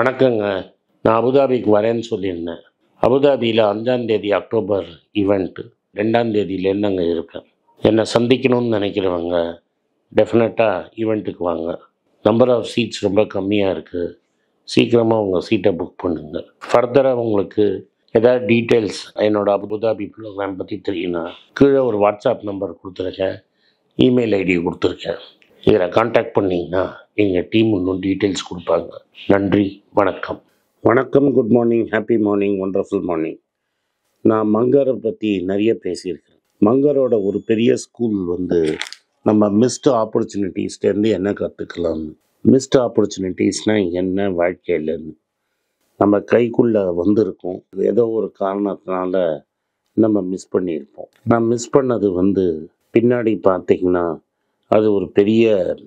வணக்கங்க நான் அபுதாபிக்கு வரேன்னு சொல்லியிருந்தேன் அபுதாபியில் அஞ்சாந்தேதி அக்டோபர் ஈவெண்ட்டு ரெண்டாம் தேதியிலேருந்து அங்கே இருக்கேன் என்னை சந்திக்கணும்னு நினைக்கிறவங்க டெஃபினட்டாக ஈவெண்ட்டுக்கு வாங்க நம்பர் ஆஃப் சீட்ஸ் ரொம்ப கம்மியாக இருக்குது சீக்கிரமாக உங்கள் சீட்டை புக் பண்ணுங்கள் ஃபர்தராக உங்களுக்கு ஏதாவது டீட்டெயில்ஸ் என்னோட அபுதாபி ப்ரோக்ராம் பற்றி தெரியும்னா கீழே ஒரு வாட்ஸ்அப் நம்பர் கொடுத்துருக்கேன் இமெயில் ஐடி கொடுத்துருக்கேன் இதில் காண்டாக்ட் பண்ணிங்கன்னா எங்கள் டீம் இன்னும் டீட்டெயில்ஸ் கொடுப்பாங்க நன்றி வணக்கம் வணக்கம் good morning happy morning wonderful morning நான் மங்கரை பற்றி நிறைய பேசியிருக்கேன் மங்கரோட ஒரு பெரிய ஸ்கூல் வந்து நம்ம மிஸ்டு ஆப்பர்ச்சுனிட்டிஸ்லேருந்து என்ன கற்றுக்கலாம்னு மிஸ்டு ஆப்பர்ச்சுனிட்டிஸ்னால் என்ன வாழ்க்கையிலன்னு நம்ம கைக்குள்ளே வந்திருக்கோம் ஏதோ ஒரு காரணத்தினால நம்ம மிஸ் பண்ணியிருப்போம் நான் மிஸ் பண்ணது வந்து பின்னாடி பார்த்தீங்கன்னா அது ஒரு பெரிய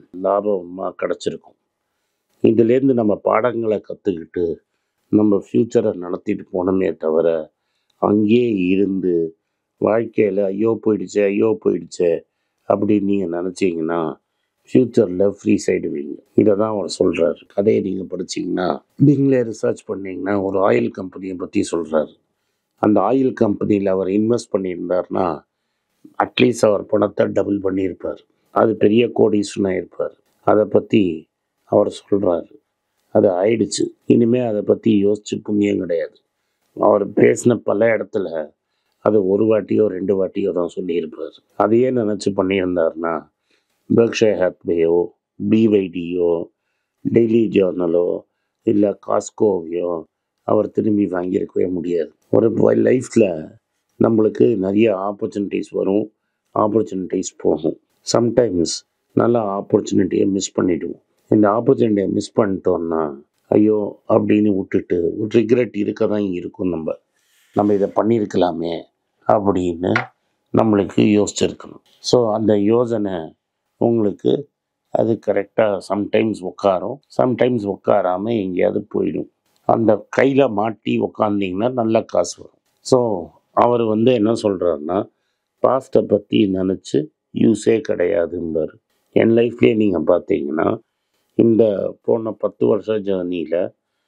லாபமாக கிடச்சிருக்கும் இதுலேருந்து நம்ம பாடங்களை கற்றுக்கிட்டு நம்ம ஃப்யூச்சரை நடத்திட்டு போனோமே தவிர அங்கேயே இருந்து வாழ்க்கையில் ஐயோ போயிடுச்சே ஐயோ போயிடுச்சே அப்படின்னு நீங்கள் நினச்சிங்கன்னா ஃப்யூச்சரில் ஃப்ரீ சைடுவீங்க இதை தான் அவர் சொல்கிறாரு கதையை நீங்கள் படிச்சீங்கன்னா நீங்களே ரிசர்ச் பண்ணீங்கன்னா ஒரு ஆயில் கம்பெனியை பற்றி சொல்கிறாரு அந்த ஆயில் கம்பெனியில் அவர் இன்வெஸ்ட் பண்ணியிருந்தாருன்னா அட்லீஸ்ட் அவர் பணத்தை டபுள் பண்ணியிருப்பார் அது பெரிய கோடீஸ்வரனாக இருப்பார் அதை பற்றி அவர் சொல்கிறாரு அது ஆயிடுச்சு இனிமேல் அதை பற்றி யோசிச்சு புண்ணியம் கிடையாது அவர் பேசின பல இடத்துல அது ஒரு வாட்டியோ ரெண்டு வாட்டியோ தான் சொல்லியிருப்பார் அதையே நினச்சி பண்ணியிருந்தாருன்னா பெர்க்ஷே ஹாத்வேயோ பிவைடியோ டெய்லி ஜேர்னலோ இல்லை காஸ்கோவையோ அவர் திரும்பி வாங்கியிருக்கவே முடியாது ஒரு லைஃப்பில் நம்மளுக்கு நிறைய ஆப்பர்ச்சுனிட்டிஸ் வரும் ஆப்பர்ச்சுனிட்டிஸ் போகும் சம்டைம்ஸ் நல்ல ஆப்பர்ச்சுனிட்டியை மிஸ் பண்ணிடுவோம் இந்த ஆப்பர்ச்சுனிட்டியை மிஸ் பண்ணிட்டோம்னா ஐயோ அப்படின்னு விட்டுட்டு ஒரு ரிக்ரெட் இருக்க தான் இருக்கும் நம்ம நம்ம இதை பண்ணியிருக்கலாமே அப்படின்னு நம்மளுக்கு யோசிச்சிருக்கணும் ஸோ அந்த யோசனை உங்களுக்கு அது கரெக்டாக சம்டைம்ஸ் உட்காரும் சம்டைம்ஸ் உட்காராமல் எங்கேயாவது போயிடும் அந்த கையில் மாட்டி உக்காந்திங்கன்னா நல்ல காசு வரும் ஸோ அவர் வந்து என்ன சொல்கிறாருன்னா பாஸ்ட்டை பற்றி நினச்சி யூஸே கிடையாதும்பார் என் லைஃப்லேயே நீங்கள் பார்த்தீங்கன்னா இந்த போன பத்து வருஷ ஜேர்னியில்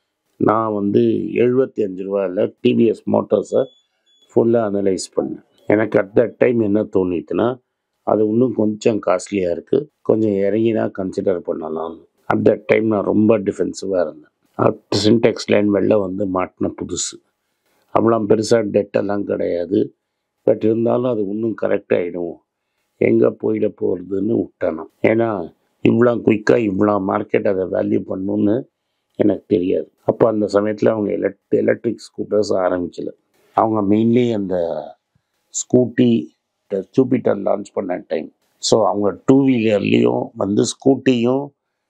நான் வந்து எழுபத்தி அஞ்சு ரூபாயில் டிவிஎஸ் மோட்டார்ஸை ஃபுல்லாக அனலைஸ் பண்ணேன் எனக்கு அட் தட் டைம் என்ன தோணிட்டுனா அது இன்னும் கொஞ்சம் காஸ்ட்லியாக இருக்குது கொஞ்சம் இறங்கினா கன்சிடர் பண்ணலாம் அட் தட் டைம் நான் ரொம்ப டிஃபென்சிவாக இருந்தேன் அட் சின்டெக்ஸ் லைன் வெளில வந்து மாட்டின புதுசு அவ்வளோ பெருசாக டெட்டெல்லாம் கிடையாது பட் இருந்தாலும் அது இன்னும் கரெக்டாகிடும் எங்கே போயிட போகிறதுன்னு விட்டேன் நான். ஏன்னா இவ்வளோ குயிக்காக இவ்வளோ மார்க்கெட் அதை வேல்யூ பண்ணணுன்னு எனக்கு தெரியாது அப்போ அந்த சமயத்தில் அவங்க எலக்ட் எலக்ட்ரிக் ஸ்கூட்டர்ஸ் ஆரம்பிக்கல அவங்க மெயின்லி அந்த ஸ்கூட்டி ஜூபிட்டர் லான்ச் பண்ண டைம் ஸோ அவங்க டூ வீலர்லேயும் வந்து ஸ்கூட்டியும்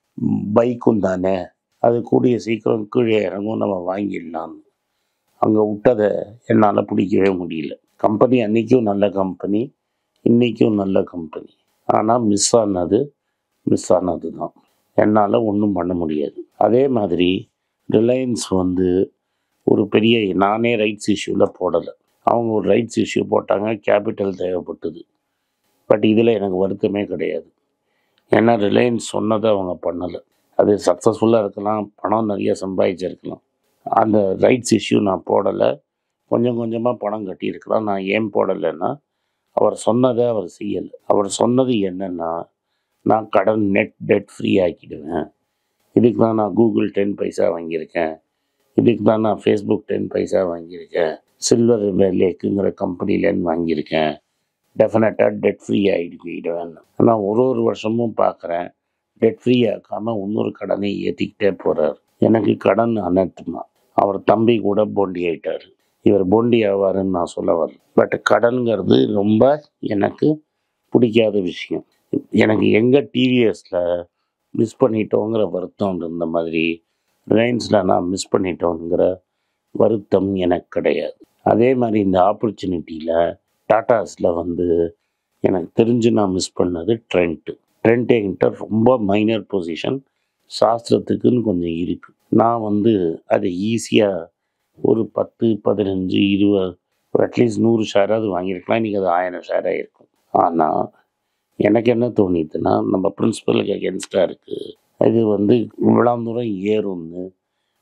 பைக்கும் தானே அது கூடிய சீக்கிரம் கீழே இறங்கும் நம்ம வாங்கிடலாம் அங்கே விட்டதை என்னால் பிடிக்கவே முடியல கம்பெனி அன்றைக்கும் நல்ல கம்பெனி இன்றைக்கும் நல்ல கம்பெனி ஆனால் மிஸ் ஆனது மிஸ் ஆனது தான் என்னால் ஒன்றும் பண்ண முடியாது அதே மாதிரி ரிலையன்ஸ் வந்து ஒரு பெரிய நானே ரைட்ஸ் இஷ்யூவில் போடலை அவங்க ஒரு ரைட்ஸ் இஷ்யூ போட்டாங்க கேபிட்டல் தேவைப்பட்டது பட் இதில் எனக்கு வருத்தமே கிடையாது ஏன்னா ரிலையன்ஸ் சொன்னதை அவங்க பண்ணலை அது சக்ஸஸ்ஃபுல்லாக இருக்கலாம் பணம் நிறைய சம்பாதிச்சிருக்கலாம் அந்த ரைட்ஸ் இஷ்யூ நான் போடலை கொஞ்சம் கொஞ்சமாக பணம் கட்டியிருக்கலாம் நான் ஏன் போடலைன்னா அவர் சொன்னதை அவர் செய்யலை அவர் சொன்னது என்னென்னா நான் கடன் நெட் டெட் ஃப்ரீ ஆக்கிடுவேன் இதுக்கு தான் நான் கூகுள் டென் பைசா வாங்கியிருக்கேன் இதுக்கு தான் நான் ஃபேஸ்புக் டென் பைசா வாங்கியிருக்கேன் சில்வர் லேக்குங்கிற கம்பெனிலேருந்து வாங்கியிருக்கேன் டெஃபினட்டாக டெட் ஃப்ரீ ஆகிடுவேன் ஆனால் ஒரு ஒரு வருஷமும் பார்க்குறேன் டெட் ஃப்ரீ ஆக்காமல் இன்னொரு கடனை ஏற்றிக்கிட்டே போகிறார் எனக்கு கடன் அனர்த்தமா அவர் தம்பி கூட போண்டி ஆயிட்டார் இவர் போண்டி ஆவாருன்னு நான் சொல்ல வரல பட் கடன்கிறது ரொம்ப எனக்கு பிடிக்காத விஷயம் எனக்கு எங்கே டிவிஎஸில் மிஸ் பண்ணிட்டோங்கிற வருத்தம் இருந்த மாதிரி ரிலையன்ஸில் நான் மிஸ் பண்ணிட்டோங்கிற வருத்தம் எனக்கு கிடையாது அதே மாதிரி இந்த ஆப்பர்ச்சுனிட்டியில் டாட்டாஸில் வந்து எனக்கு தெரிஞ்சு நான் மிஸ் பண்ணது ட்ரெண்ட்டு ட்ரெண்ட் என்கிட்ட ரொம்ப மைனர் பொசிஷன் சாஸ்திரத்துக்குன்னு கொஞ்சம் இருக்குது நான் வந்து அதை ஈஸியாக ஒரு பத்து பதினஞ்சு இருபது அட்லீஸ்ட் நூறு ஷேராவது வாங்கியிருக்கலாம் இன்றைக்கி அது ஆயிரம் ஷேராக இருக்கும் ஆனால் எனக்கு என்ன தோணிதுன்னா நம்ம பிரின்சிபலுக்கு அகேன்ஸ்டாக இருக்குது இது வந்து இவ்வளோ தூரம் ஏறும்னு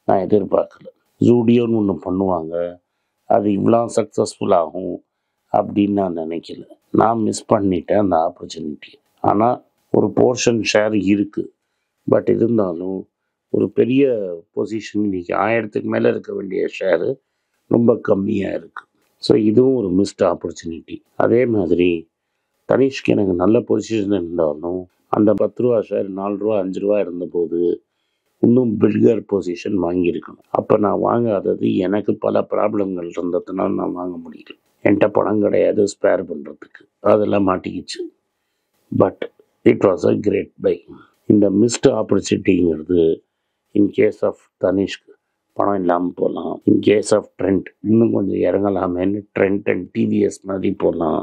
நான் எதிர்பார்க்கல ஜூடியோன்னு ஒன்று பண்ணுவாங்க அது இவ்வளோ சக்ஸஸ்ஃபுல் ஆகும் அப்படின்னு நான் நினைக்கல நான் மிஸ் பண்ணிட்டேன் அந்த ஆப்பர்ச்சுனிட்டி ஆனால் ஒரு போர்ஷன் ஷேர் இருக்குது பட் இருந்தாலும் ஒரு பெரிய பொசிஷன் இன்னைக்கு ஆயிரத்துக்கு மேலே இருக்க வேண்டிய ஷேரு ரொம்ப கம்மியாக இருக்குது ஸோ இதுவும் ஒரு மிஸ்ட் ஆப்பர்ச்சுனிட்டி அதே மாதிரி தனிஷ்க்கு எனக்கு நல்ல பொசிஷன் இருந்தாலும் அந்த பத்து ரூபா ஷேர் நாலு ரூபா அஞ்சு ரூபா இருந்தபோது இன்னும் பில்கர் பொசிஷன் வாங்கியிருக்கணும் அப்போ நான் வாங்காதது எனக்கு பல ப்ராப்ளங்கள் இருந்ததுனால நான் வாங்க முடியல என்கிட்ட பணம் கிடையாது ஸ்பேர் பண்ணுறதுக்கு அதெல்லாம் மாட்டிக்கிச்சு but it was a great by இந்த மிஸ்டு ஆப்பர்ச்சுனிட்டிங்கிறது இன் கேஸ் ஆஃப் தனிஷ்க்கு பணம் இல்லாமல் போகலாம் இன் கேஸ் ஆஃப் ட்ரெண்ட் இன்னும் கொஞ்சம் இறங்கலாமேன்னு ட்ரெண்ட் அண்ட் டிவிஎஸ் மாதிரி போகலாம்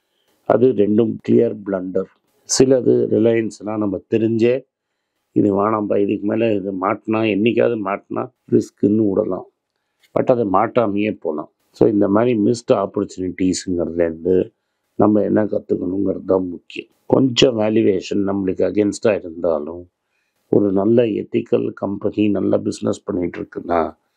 அது ரெண்டும் கிளியர் பிளண்டர் சிலது ரிலையன்ஸ்னால் நம்ம தெரிஞ்சே இது வேணாம்ப்பா இதுக்கு மேலே இது மாட்டினா என்றைக்காவது மாட்டினா ரிஸ்க்குன்னு விடலாம் பட் அதை மாட்டாமையே போகலாம் ஸோ இந்த மாதிரி மிஸ்டு ஆப்பர்ச்சுனிட்டிஸுங்கிறதுலேருந்து நம்ம என்ன கற்றுக்கணுங்கிறது தான் முக்கியம் கொஞ்சம் வேல்யூவேஷன் நம்மளுக்கு அகென்ஸ்டாக இருந்தாலும் ஒரு நல்ல எத்திக்கல் கம்பெனி நல்ல பிஸ்னஸ் பண்ணிகிட்டு இருக்குன்னா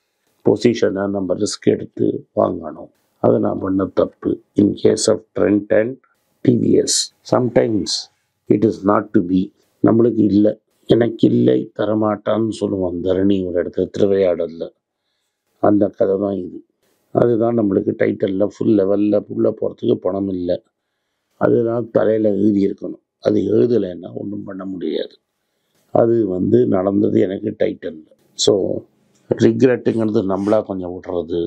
பொசிஷனை நம்ம ரிஸ்க் எடுத்து வாங்கணும் அது நான் பண்ண தப்பு in case of trend and TVS sometimes it is not to be நம்மளுக்கு இல்லை எனக்கு இல்லை தரமாட்டான்னு சொல்லுவான் தரணி ஒரு இடத்துல திருவையாடலில் அந்த கதை தான் இது அதுதான் நம்மளுக்கு டைட்டலில் ஃபுல் லெவலில் உள்ளே போகிறதுக்கு பணம் இல்லை அதுதான் தலையில் எழுதி இருக்கணும் அது எழுதலைன்னா ஒன்றும் பண்ண முடியாது அது வந்து நடந்தது எனக்கு டைட்டலில் ஸோ ரிக்ரெட்டுங்கிறது நம்மளா கொஞ்சம் விட்றது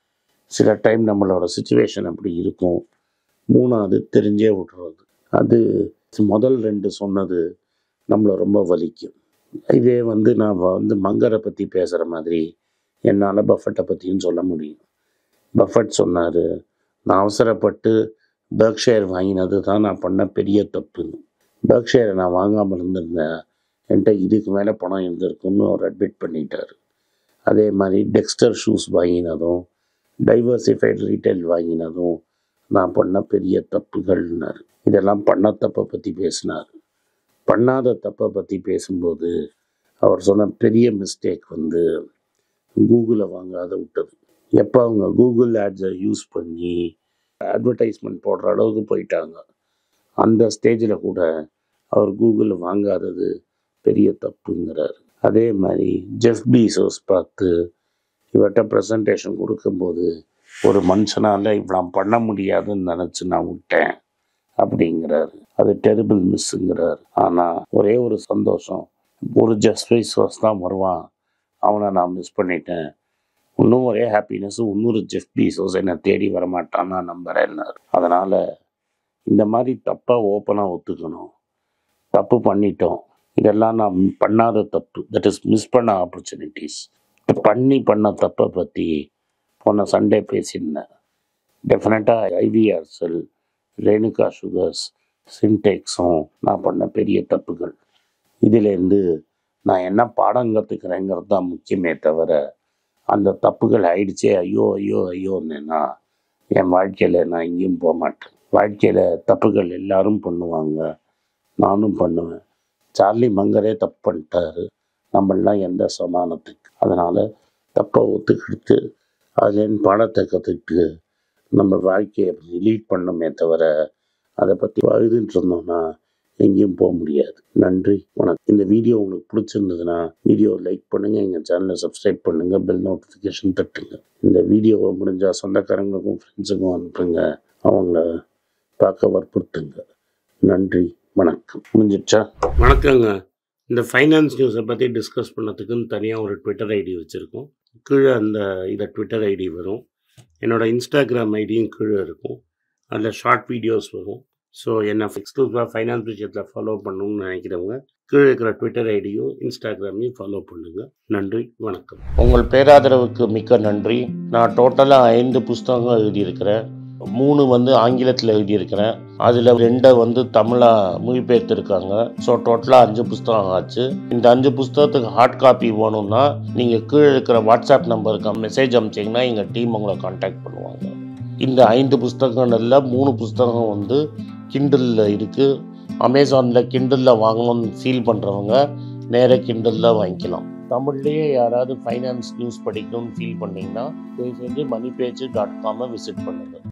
சில டைம் நம்மளோட சுச்சுவேஷன் அப்படி இருக்கும் மூணாவது தெரிஞ்சே விட்றது அது முதல் ரெண்டு சொன்னது நம்மளை ரொம்ப வலிக்கும் இதே வந்து நான் வந்து மங்கரை பற்றி பேசுகிற மாதிரி என்னால் பஃபட்டை பற்றியும் சொல்ல முடியும் பஃபட் சொன்னார் நான் அவசரப்பட்டு பேர்க்ஷேர் வாங்கினது தான் நான் பண்ண பெரிய தப்புன்னு பேர்க்ஷேரை நான் வாங்காமல் இருந்திருந்தேன் என்கிட்ட இதுக்கு மேலே பணம் இருந்திருக்குன்னு அவர் அட்மிட் பண்ணிட்டார் அதே மாதிரி டெக்ஸ்டர் ஷூஸ் வாங்கினதும் டைவர்சிஃபைடு ரீட்டைல் வாங்கினதும் நான் பண்ண பெரிய தப்புகள்னார் இதெல்லாம் பண்ண தப்பை பற்றி பேசினார் பண்ணாத தப்பை பற்றி பேசும்போது அவர் சொன்ன பெரிய மிஸ்டேக் வந்து கூகுளை வாங்காத விட்டது எப்போ அவங்க கூகுள் ஆட்ஸை யூஸ் பண்ணி அட்வர்டைஸ்மெண்ட் போடுற அளவுக்கு போயிட்டாங்க அந்த ஸ்டேஜில் கூட அவர் கூகுள் வாங்காதது பெரிய தப்புங்கிறார் அதே மாதிரி ஜெஃப் பீசோஸ் பார்த்து இவர்கிட்ட ப்ரெசன்டேஷன் கொடுக்கும்போது ஒரு மனுஷனால் இவ்வளோ பண்ண முடியாதுன்னு நினச்சி நான் விட்டேன் அப்படிங்கிறாரு அது டெரிபிள் மிஸ்ஸுங்கிறார் ஆனால் ஒரே ஒரு சந்தோஷம் ஒரு ஜஸ்ட் பீசோஸ் தான் வருவான் அவனை நான் மிஸ் பண்ணிட்டேன் இன்னும் ஒரே ஹாப்பினஸ் இன்னொரு ஜெஃப் பீசோஸ் என்னை தேடி வரமாட்டான் நான் நம்புறேன்னாரு அதனால் இந்த மாதிரி தப்பாக ஓப்பனாக ஒத்துக்கணும் தப்பு பண்ணிட்டோம் இதெல்லாம் நான் பண்ணாத தப்பு தட் இஸ் மிஸ் பண்ண ஆப்பர்ச்சுனிட்டிஸ் பண்ணி பண்ண தப்பை பற்றி போன சண்டே பேசியிருந்தேன் டெஃபினட்டாக ஐவிஆர்செல் ரேணுகா சுகர்ஸ் சின்டெக்ஸும் நான் பண்ண பெரிய தப்புகள் இதிலேருந்து நான் என்ன பாடம் கற்றுக்கிறேங்கிறது தான் முக்கியமே தவிர அந்த தப்புகள் ஆயிடுச்சே ஐயோ ஐயோ ஐயோன்னா என் வாழ்க்கையில் நான் எங்கேயும் போக மாட்டேன் வாழ்க்கையில் தப்புகள் எல்லாரும் பண்ணுவாங்க நானும் பண்ணுவேன் சார்லி மங்கரே தப்பு பண்ணிட்டாரு நம்மளாம் எந்த சமானத்துக்கு அதனால் தப்பை ஒத்துக்கிட்டு அதுலேருந்து பாடத்தை கற்றுக்கிட்டு நம்ம வாழ்க்கையை லீட் பண்ணோமே தவிர அதை பற்றி அழுதுட்டு இருந்தோம்னா எங்கேயும் போக முடியாது நன்றி வணக்கம் இந்த வீடியோ உங்களுக்கு பிடிச்சிருந்ததுன்னா வீடியோ லைக் பண்ணுங்கள் எங்கள் சேனலை சப்ஸ்கிரைப் பண்ணுங்கள் பெல் நோட்டிஃபிகேஷன் தட்டுங்க இந்த வீடியோவை முடிஞ்சால் சொந்தக்காரங்களுக்கும் ஃப்ரெண்ட்ஸுக்கும் அனுப்புங்க அவங்கள பார்க்க வற்புறுத்துங்க நன்றி வணக்கம் முடிஞ்சிடுச்சா வணக்கங்க இந்த ஃபைனான்ஸ் நியூஸை பற்றி டிஸ்கஸ் பண்ணதுக்குன்னு தனியாக ஒரு ட்விட்டர் ஐடி வச்சுருக்கோம் கீழே அந்த இதில் ட்விட்டர் ஐடி வரும் என்னோடய இன்ஸ்டாகிராம் ஐடியும் கீழே இருக்கும் அதில் ஷார்ட் வீடியோஸ் வரும் ஸோ என்னை எக்ஸ்க்ளூசிவாக ஃபைனான்ஸ் விஷயத்தில் ஃபாலோ பண்ணணும்னு நினைக்கிறவங்க கீழே இருக்கிற ட்விட்டர் ஐடியும் இன்ஸ்டாகிராமையும் ஃபாலோ பண்ணுங்கள் நன்றி வணக்கம் உங்கள் பேராதரவுக்கு மிக்க நன்றி நான் டோட்டலாக ஐந்து புஸ்தகங்கள் எழுதியிருக்கிறேன் மூணு வந்து ஆங்கிலத்தில் எழுதியிருக்கிறேன் அதில் ரெண்டை வந்து தமிழாக மொழிபெயர்த்திருக்காங்க ஸோ டோட்டலாக அஞ்சு புஸ்தகம் ஆச்சு இந்த அஞ்சு புஸ்தகத்துக்கு ஹார்ட் காப்பி வேணும்னா நீங்கள் கீழே இருக்கிற வாட்ஸ்அப் நம்பருக்கு மெசேஜ் அனுப்பிச்சிங்கன்னா எங்கள் டீம் உங்களை காண்டாக்ட் பண்ணுவாங்க இந்த ஐந்து புஸ்தகங்கள்ல மூணு புஸ்தகம் வந்து கிண்டலில் இருக்குது அமேசானில் கிண்டலில் வாங்கணும்னு ஃபீல் பண்ணுறவங்க நேராக கிண்டலில் வாங்கிக்கலாம் தமிழ்லேயே யாராவது ஃபைனான்ஸ் நியூஸ் படிக்கணும்னு ஃபீல் பண்ணிங்கன்னா தயவு செஞ்சு மணி பேஜ் டாட் காமை விசிட் பண்ணுங்கள்